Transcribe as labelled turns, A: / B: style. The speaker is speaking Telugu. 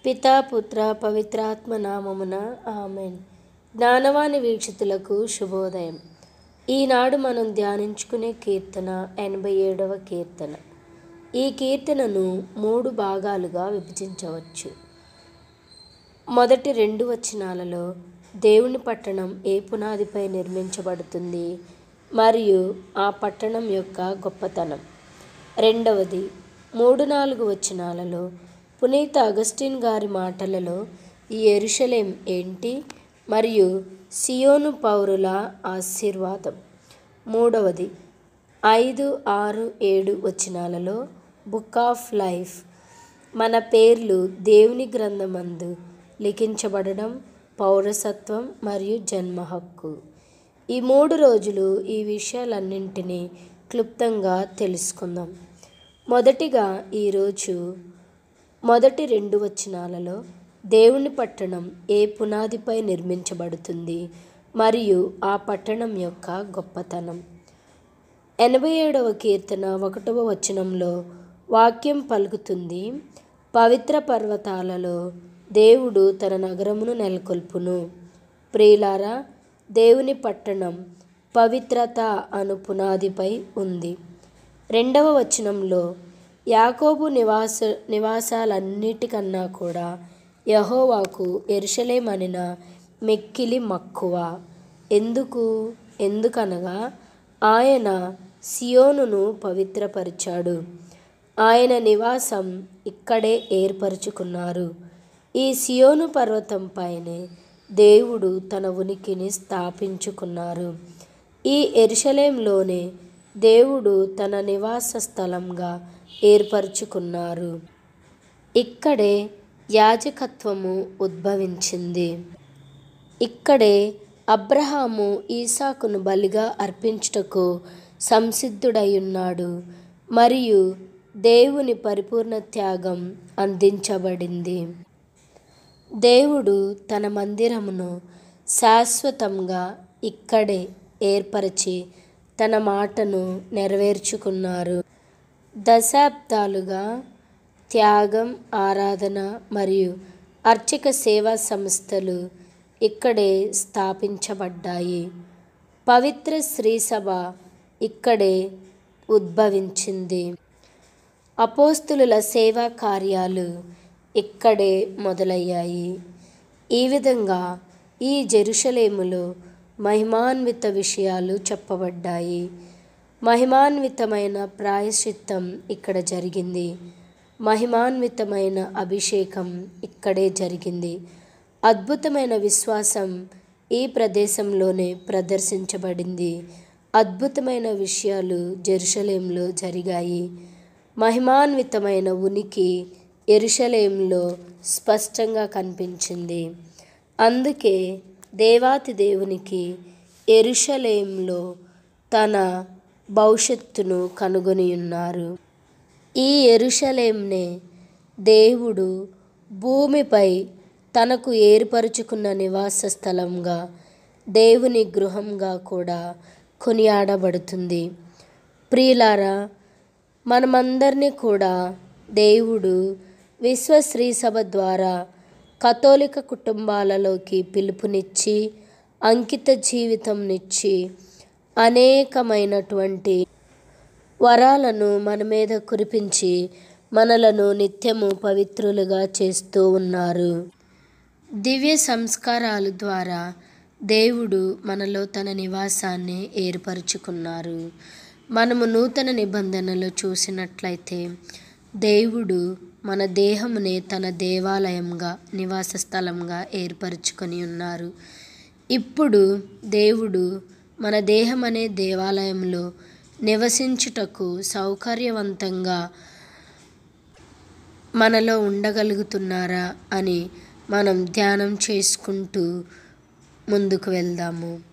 A: పితా పుత్ర పవిత్రాత్మ నామమున ఆమెన్ జ్ఞానవాణి వీక్షితులకు శుభోదయం ఈనాడు మనం ధ్యానించుకునే కీర్తన ఎనభై ఏడవ కీర్తన ఈ కీర్తనను మూడు భాగాలుగా విభజించవచ్చు మొదటి రెండు వచనాలలో దేవుని పట్టణం ఏ పునాదిపై నిర్మించబడుతుంది మరియు ఆ పట్టణం యొక్క గొప్పతనం రెండవది మూడు నాలుగు వచనాలలో పునీత అగస్టిన్ గారి మాటలలో ఈ ఎరుషలేం ఏంటి మరియు సియోను పౌరుల ఆశీర్వాదం మూడవది ఐదు ఆరు ఏడు వచనాలలో బుక్ ఆఫ్ లైఫ్ మన పేర్లు దేవుని గ్రంథమందు లిఖించబడడం పౌరసత్వం మరియు జన్మ హక్కు ఈ మూడు రోజులు ఈ విషయాలన్నింటినీ క్లుప్తంగా తెలుసుకుందాం మొదటిగా ఈరోజు మొదటి రెండు వచనాలలో దేవుని పట్టణం ఏ పునాదిపై నిర్మించబడుతుంది మరియు ఆ పట్టణం యొక్క గొప్పతనం ఎనభై ఏడవ కీర్తన ఒకటవ వచనంలో వాక్యం పలుకుతుంది పవిత్ర పర్వతాలలో దేవుడు తన నగరమును నెలకొల్పును ప్రియులారా దేవుని పట్టణం పవిత్రత అను పునాదిపై ఉంది రెండవ వచనంలో యాకోబు నివాస నివాసాలన్నిటికన్నా కూడా యహోవాకు ఎరుషలేమనిన మెక్కిలి మక్కువ ఎందుకు ఎందుకనగా ఆయన సియోనును పవిత్రపరిచాడు ఆయన నివాసం ఇక్కడే ఏర్పరచుకున్నారు ఈ సియోను పర్వతం పైనే దేవుడు తన ఉనికిని స్థాపించుకున్నారు ఈ ఎరుషలేంలోనే దేవుడు తన నివాస స్థలంగా ఏర్పరచుకున్నారు ఇక్కడే యాజకత్వము ఉద్భవించింది ఇక్కడే అబ్రహాము ఈసాకును బలిగా అర్పించుటకు సంసిద్ధుడయ్యున్నాడు మరియు దేవుని పరిపూర్ణ త్యాగం అందించబడింది దేవుడు తన మందిరమును శాశ్వతంగా ఇక్కడే ఏర్పరిచి తన మాటను నెరవేర్చుకున్నారు దశాబ్దాలుగా త్యాగం ఆరాధన మరియు అర్చక సేవా సంస్థలు ఇక్కడే స్థాపించబడ్డాయి పవిత్ర శ్రీసభ ఇక్కడే ఉద్భవించింది అపోస్తులుల సేవా కార్యాలు ఇక్కడే మొదలయ్యాయి ఈ విధంగా ఈ జెరుషలేములో మహిమాన్విత విషయాలు చెప్పబడ్డాయి మహిమాన్వితమైన ప్రాయశ్చిత్తం ఇక్కడ జరిగింది మహిమాన్వితమైన అభిషేకం ఇక్కడే జరిగింది అద్భుతమైన విశ్వాసం ఈ ప్రదేశంలోనే ప్రదర్శించబడింది అద్భుతమైన విషయాలు జెరుషలేంలో జరిగాయి మహిమాన్వితమైన ఉనికి ఎరుషలేంలో స్పష్టంగా కనిపించింది అందుకే దేవాతి దేవునికి ఎరుషలేంలో తన భవిష్యత్తును కనుగొని ఉన్నారు ఈ ఎరుషలేంనే దేవుడు భూమిపై తనకు ఏర్పరచుకున్న నివాస స్థలంగా దేవుని గృహంగా కూడా కొనియాడబడుతుంది ప్రియులారా మనమందరినీ కూడా దేవుడు విశ్వశ్రీ సభ ద్వారా కథోలిక కుటుంబాలలోకి పిలుపునిచ్చి అంకిత జీవితంనిచ్చి అనేకమైనటువంటి వరాలను మన మీద కురిపించి మనలను నిత్యము పవిత్రులుగా చేస్తూ ఉన్నారు దివ్య సంస్కారాల ద్వారా దేవుడు మనలో తన నివాసాన్ని ఏర్పరచుకున్నారు మనము నూతన నిబంధనలు చూసినట్లయితే దేవుడు మన దేహమునే తన దేవాలయంగా నివాస స్థలంగా ఏర్పరచుకొని ఉన్నారు ఇప్పుడు దేవుడు మన దేహం అనే దేవాలయంలో నివసించుటకు సౌకర్యవంతంగా మనలో ఉండగలుగుతున్నారా అని మనం ధ్యానం చేసుకుంటూ ముందుకు వెళ్దాము